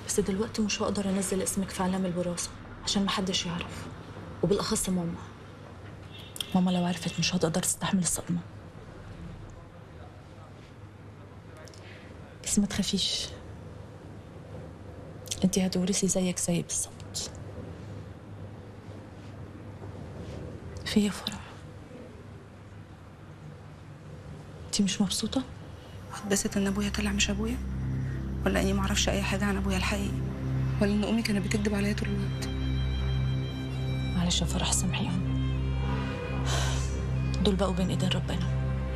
بس دلوقتي مش هقدر انزل اسمك في اعلام الوراثه عشان محدش يعرف وبالاخص ماما ماما لو عرفت مش هتقدر تستحمل الصدمه بس ما تخافيش انت هتورثي زيك زي بالظبط في يا فرح انت مش مبسوطه اتبسط ان ابويا طلع مش ابويا ولا اني معرفش اي حاجه عن ابويا الحقيقي ولا ان امي كانت بتكذب عليا طول الوقت معلش يا فرح سامحيهم دول بقوا بين ايدين ربنا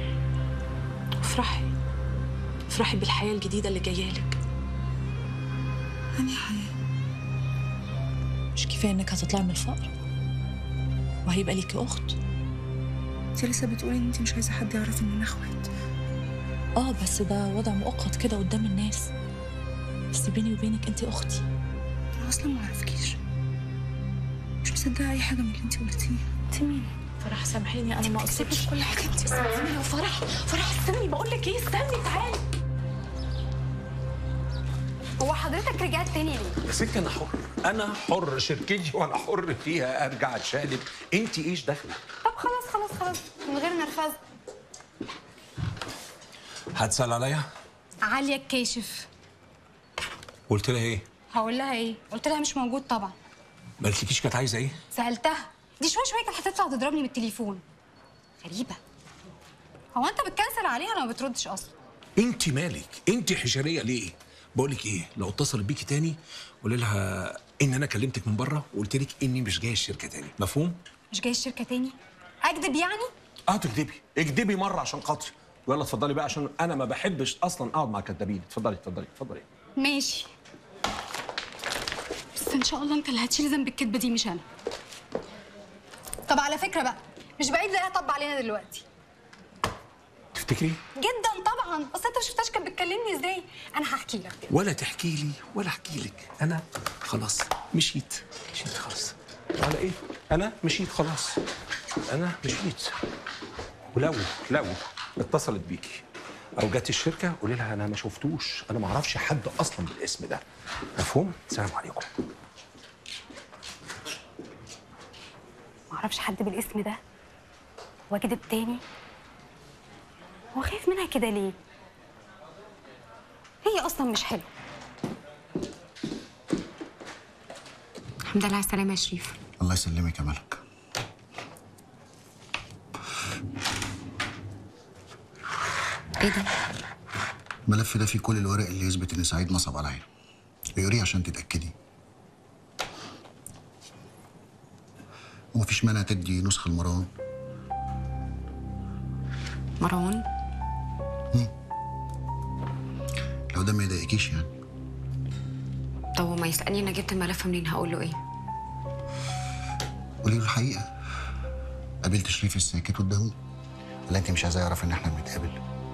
افرحي افرحي بالحياه الجديده اللي جايه لك انهي حياه مش كفايه انك هتطلعي من الفقر وهيبقى ليكي اخت انت لسه بتقولي ان انت مش عايزه حد يعرف اننا اخوات اه بس ده وضع مؤقت كده قدام الناس بس بيني وبينك انت اختي انا اصلا ما اعرفكيش مش مصدقه اي حاجه من اللي انت قلتيه انت مين فرح سامحيني انا ما قصدتش كل حاجه انت استني يا فرح فرح استني بقول لك ايه استني تعالي هو حضرتك رجعت تاني ليه؟ يا ستي انا حر انا حر شركتي وانا حر فيها ارجع اتشقلب انت ايش دخلك طب خلاص خلاص خلاص من غير نرفزه هتسال عليا عالية الكاشف قلت لها ايه هقول لها ايه؟ قلت لها مش موجود طبعا ما قلتلكيش كانت عايزه ايه سألتها دي شوية شوية كانت هتطلع تضربني بالتليفون غريبة هو انت بتكنسل عليها ولا ما بتردش اصلا؟ انت مالك انت حشريه ليه بقول لك ايه لو اتصلت بيكي تاني قولي لها ان انا كلمتك من بره وقلت لك اني مش جاي الشركه تاني مفهوم مش جاي الشركة تاني؟ اكذب يعني؟ اه تكدبي اكدبي مره عشان خاطري ويلا اتفضلي بقى عشان انا ما بحبش اصلا اقعد مع كدابين اتفضلي اتفضلي اتفضلي ماشي بس ان شاء الله انت اللي هتشيل ذنب الكدبة دي مش انا طب على فكرة بقى مش بعيد لا طب علينا دلوقتي تفتكري جدا طبعا اصل انت ما شفتهاش كانت بتكلمني ازاي انا هحكي لك ولا تحكي لي ولا احكي لك انا خلاص مشيت مشيت خلاص على ايه انا مشيت خلاص انا مشيت ولو لو اتصلت بيكي او جت الشركه قولي لها انا ما شفتوش انا ما اعرفش حد اصلا بالاسم ده مفهوم السلام عليكم ما اعرفش حد بالاسم ده واكدب تاني هو خايف منها كده ليه هي اصلا مش حلوه الحمد لله على السلامه يا شريف الله يسلمك يا ملك ايه ده الملف ده فيه كل الورق اللي يثبت ان سعيد نصب عليا اقريه عشان تتاكدي ومفيش مانع تدي نسخه لمروان مروان لو ده ما يضايقكيش يعني طب وما يسالني انا جبت الملف منين هقول له ايه قولي له الحقيقه قابلت شريف الساكت قدامه ولا انت مش عايزاه يعرف ان احنا بنتقابل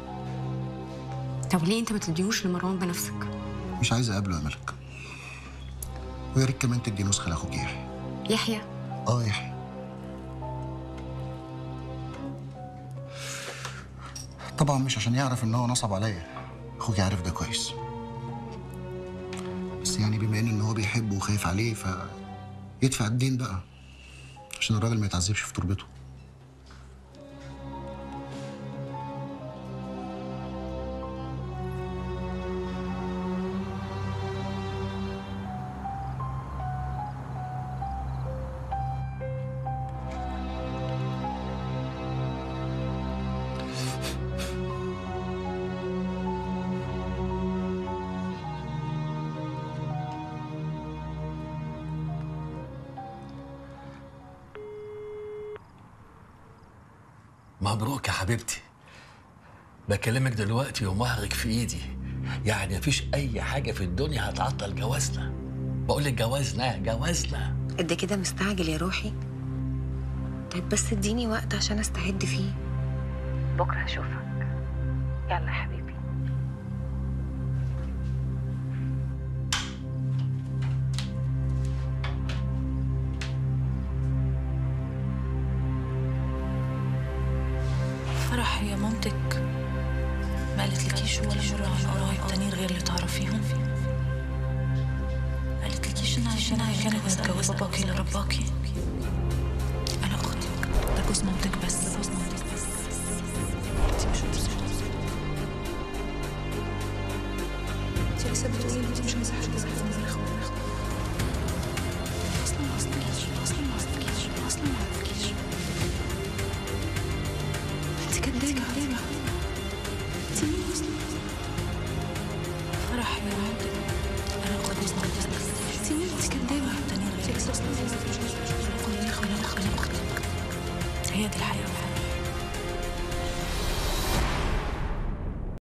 طب ليه انت ما تديهوش لمروان بنفسك مش عايز اقابله يا ملك ويا ريت كمان تدي نسخه لاخوك يحيى يحيى اه يحيى طبعا مش عشان يعرف ان هو نصب عليا اخوك عارف ده كويس بس يعني بما ان هو بيحبه وخايف عليه ف يدفع الدين بقى عشان الراجل ما يتعذبش في تربته مبروك يا حبيبتي بكلمك دلوقتي ومهرك في ايدي يعني مفيش اي حاجه في الدنيا هتعطل جوازنا بقول لك جوازنا جوازنا قد كده مستعجل يا روحي طيب بس اديني وقت عشان استعد فيه بكره هشوفك يلا يا حبيبي فرح هي مامتك ما قالتلكيش ولا مرة عن قرايب تانيين غير اللي تعرفيهم مش انا اللي كانت اتجوز باباكي اللي رباكي انا اختك ده جوز مامتك بس ده جوز مامتك بس انت مش انت لسه بتقولي انت مش عايزه حد